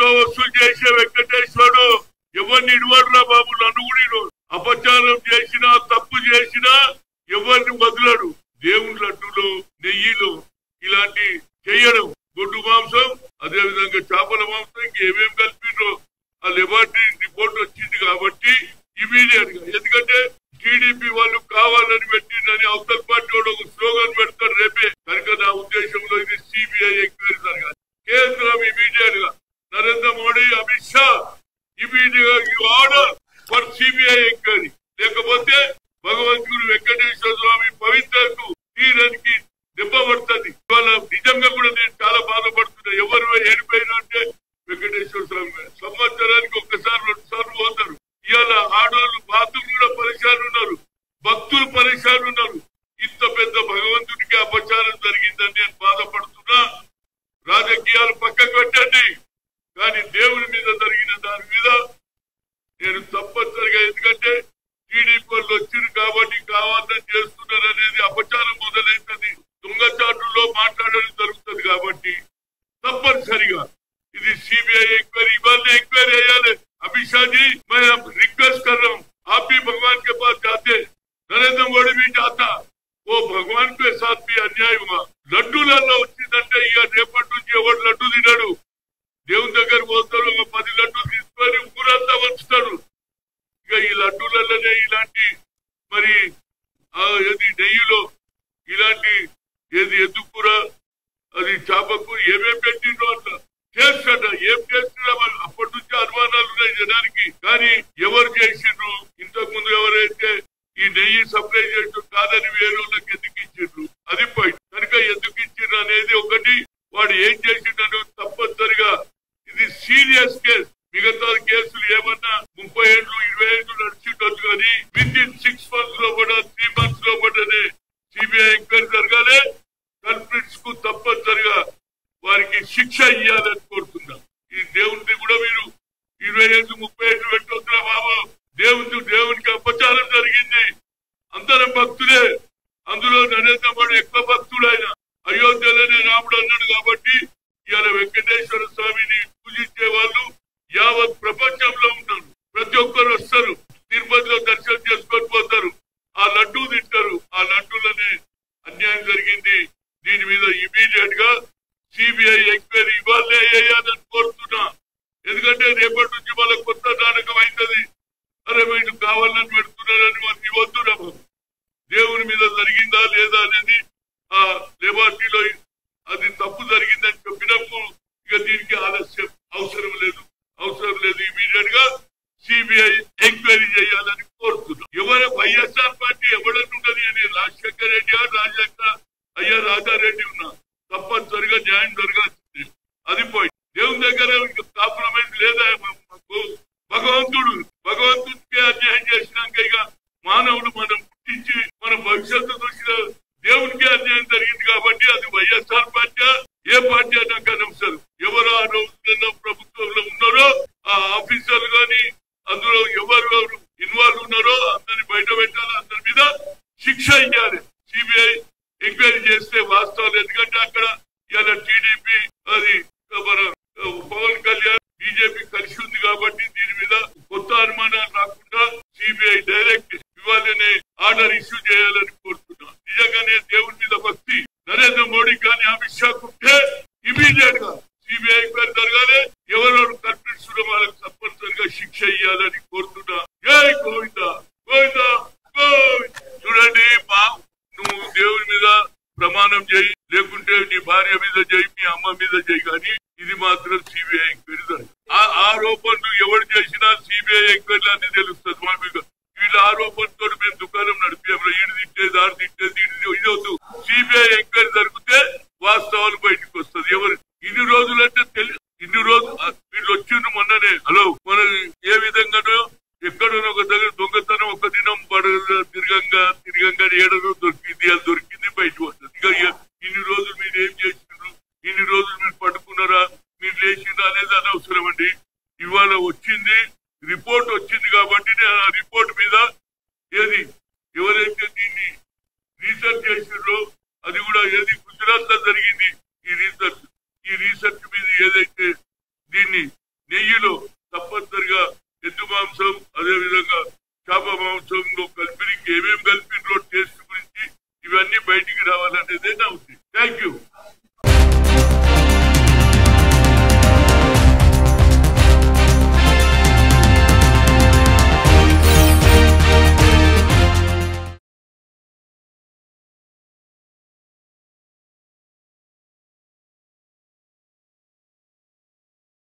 వసూలు చేసే వెంకటేశ్వరుడు ఎవరిని ఇడవడురా బాబు నన్ను కూడా ఇడవడు. అపచారం చేసినా తప్పు చేసినా ఎవరిని వదలడు దేవుని లడ్డులో నెయ్యిలో ఇలాంటి చేయడం గొడ్డు మాంసం అదే విధంగా చేపల మాంసం ఇంకేమేం కలిపిండ్రో ఆ లెబార్టరీ రిపోర్ట్ వచ్చింది కాబట్టి ఇమీడియట్ గా ఎందుకంటే టీడీపీ వాళ్ళు కావాలని పెట్టిందని అవతల పార్టీ వాడు ఒక స్లోగన్ పెడతారు రేపే కనుక నా ఉద్దేశంలో ఇది సిబిఐ ఎంక్వైరీ జరగాలి కేంద్రం ఇమీడియట్ గా Narendra Modi Amit Shah immediate you order for CBI enquiry లేకపోతే భగవంతుడు వెంకటేశ్వర స్వామి పవిత్రకు తీరానికి దెబ్బ పడుతుంది ఇవాళ నిజంగా కూడా నేను చాలా బాధపడుతున్నా ఎవరు ఏడిపోయినా అంటే వెంకటేశ్వర స్వామి గారు. సంవత్సరానికి ఒక్కసారి రెండు సార్లు పోతారు ఇవాళ ఆడవాళ్ళు బాతులు కూడా పరిశాలు ఉన్నారు భక్తులు పరిశాలు ఉన్నారు ఇంత పెద్ద భగవంతుడికి అపచారం జరిగిందని నేను బాధపడుతున్నా రాజకీయాలు పక్కకు పెట్టండి కానీ దేవుని మీద జరిగిన దాని మీద నేను తప్పనిసరిగా ఎందుకంటే టీడీపీ వాళ్ళు వచ్చారు కాబట్టి కావాలని చేస్తున్నారు అనేది అపచారం మొదలైతుంది దొంగచాటుల్లో మాట్లాడడం జరుగుతుంది కాబట్టి తప్పనిసరిగా ఇది सीबीआई इंक्वायरी इवाल ने इंक्वायरी अयाले अमित शाह जी मैं अब रिक्वेस्ट कर रहा हूँ आप भी भगवान के पास जाते नरेंद्र मोदी भी जाता वो भगवान के साथ भी अन्याय हुआ లడ్డూలలో వచ్చిందంటే ఇక రేపటి నుంచి ఎవడు లడ్డు తినడు దేవుని దగ్గర పోతాడు ఒక పది లడ్డు తీసుకొని ఊరంతా వంచుతాడు ఇక ఈ లడ్డూలలోనే ఇలాంటి మరి ఆ ఏది నెయ్యిలో ఇలాంటి ఏది ఎద్దుకూర అది చేపకు ఏమేం పెట్టిండ్రో అంట చేస్తాడ ఏం చేస్తున్నా వాళ్ళు అప్పటి నుంచి అనుమానాలు ఉన్నాయి జనానికి కానీ ఎవరు చేసిండ్రు ఇంతకు ముందు ఎవరైతే ఈ నెయ్యి సప్లై చేయడం కాదని వేరే వాళ్ళకి ఎందుకు ఇచ్చిండ్రు అది పాయింట్ కనుక ఎందుకు ఇచ్చిండ్రు అనేది ఒకటి వాడు ఏం చేసిండను తప్పనిసరిగా ఇది సీరియస్ కేసు మిగతా కేసులు ఏమన్నా ముప్పై ఏళ్ళు ఇరవై ఏళ్ళు నడిచిండొచ్చు కానీ విత్ ఇన్ సిక్స్ మంత్స్ లో కూడా త్రీ మంత్స్ లో కూడా సిబిఐ ఎంక్వైరీ జరగాలి కల్ప్రిట్స్ కు తప్పనిసరిగా వారికి శిక్ష ఇవ్వాలని కోరుతున్నాం ఈ దేవుడిని కూడా మీరు ఇరవై ఏళ్ళు ముప్పై ఏళ్ళు పెట్టొద్దురా బాబు దేవుడు దేవునికి అపచారం జరిగింది అందరం భక్తులే అందులో నరేంద్ర మోడీ ఎక్కువ భక్తుడు ఆయన అయోధ్యలోనే రాముడు అన్నాడు కాబట్టి ఇవాళ వెంకటేశ్వర స్వామిని పూజించే వాళ్ళు యావత్ ప్రపంచంలో ఉన్నారు ప్రతి ఒక్కరు వస్తారు తిరుపతిలో దర్శనం చేసుకొని పోతారు ఆ లడ్డూ తింటారు ఆ లడ్డూలనే అన్యాయం జరిగింది దీని మీద ఇమీడియట్ గా సిబిఐ ఎంక్వైరీ ఇవ్వాలే వేయాలని కోరుతున్నా ఎందుకంటే రేపటి నుంచి వాళ్ళ కొత్త నాటకం అవుతుంది అరే వీళ్ళు కావాలని పెడుతున్నారని మనకి వద్దురా బాబు. దేవుని మీద జరిగిందా లేదా అనేది ఆ లెబార్టరీలో అది తప్పు జరిగిందని చెప్పినప్పుడు ఇక దీనికి ఆలస్యం అవసరం లేదు అవసరం లేదు ఇమీడియట్ గా సిబిఐ ఎంక్వైరీ చేయాలని కోరుతున్నాం ఎవరు వైఎస్ఆర్ పార్టీ ఎవడనున్నది అని రాజశేఖర్ రెడ్డి రాజశేఖర్ అయ్యా రాజారెడ్డి ఉన్నా తప్పనిసరిగా న్యాయం జరగాల్సింది అది పోయి దేవుని దగ్గర ఇంకా కాంప్రమైజ్ లేదా మాకు భగవంతుడు భగవంతుడికి అన్యాయం చేసినాక ఇక మానవుడు మనం పుట్టించి మన భవిష్యత్తు చూసిన దేవునికి అన్యాయం జరిగింది కాబట్టి అది వైఎస్ఆర్ పార్టీ ఏ పార్టీ అయినా కనవసరం ఎవరు ఆ రోజున ప్రభుత్వంలో ఉన్నారో ఆ ఆఫీసర్లు గాని అందులో ఎవరు ఇన్వాల్వ్ ఉన్నారో అందరిని బయట పెట్టాలి అందరి మీద శిక్ష ఇవ్వాలి సిబిఐ ఎంక్వైరీ చేస్తే వాస్తవాలు ఎందుకంటే అక్కడ ఇలా టీడీపీ అది మన పవన్ కళ్యాణ్ బీజేపీ కలిసి ఉంది కాబట్టి దీని మీద కొత్త అనుమానాలు రాకుండా సిబిఐ డైరెక్ట్ ఇవ్వాలని ఆర్డర్ ఇష్యూ చేయాలని కోరుతున్నాం నిజంగానే దేవుని మీద భక్తి నరేంద్ర మోడీ కానీ అమిత్ షా ఉంటే ఇమీడియట్ గా సిబిఐ ఎంక్వైరీ జరగాలి ఎవరెవరు కల్పిస్తున్న వాళ్ళకి తప్పనిసరిగా శిక్ష ఇవ్వాలని కోరుతున్నా జై గోవింద గోవింద గోవింద చూడండి మా నువ్వు దేవుని మీద ప్రమాణం చేయి లేకుంటే నీ భార్య మీద చేయి మీ అమ్మ మీద చేయి కానీ ఇది మాత్రం సిబిఐ ఎంక్వైరీ జరగాలి. ఆ ఆరోపణలు ఎవరు చేసినా సిబిఐ ఎంక్వైరీ అని తెలుస్తుంది మా మీకు వీళ్ళ ఆరోపణతో మేము దుకాణం నడిపాము ఈడు తిట్టేది ఆడు తిట్టేది ఈడు ఇది వద్దు సిబిఐ ఎంక్వైరీ జరిగితే వాస్తవాలు బయటకు వస్తుంది ఎవరు ఇన్ని రోజులంటే తెలి ఇన్ని రోజులు ఆ, వీళ్ళు వచ్చిండ్రు మొన్ననే హలో మన ఏ విధంగానో ఎక్కడో ఒక దగ్గర దొంగతనం ఒక దినం పడ తిరగంగా తిరగంగా ఏడదో దొరికింది అది దొరికింది బయటకు వస్తుంది ఇక ఇ- ఇన్ని రోజులు మీరు ఏం చేసిండ్రు ఇన్ని రోజులు మీరు పడుకున్నారా మీరు లేచిండ్రా అనేది అనవసరం అండి ఇవాళ వచ్చింది రిపోర్ట్ వచ్చింది కాబట్టి నేను ఆ రిపోర్ట్ మీద ఏది ఎవరైతే దీన్ని రీసెర్చ్ చేసిండ్రో అది కూడా ఏది గుజరాత్ లో జరిగింది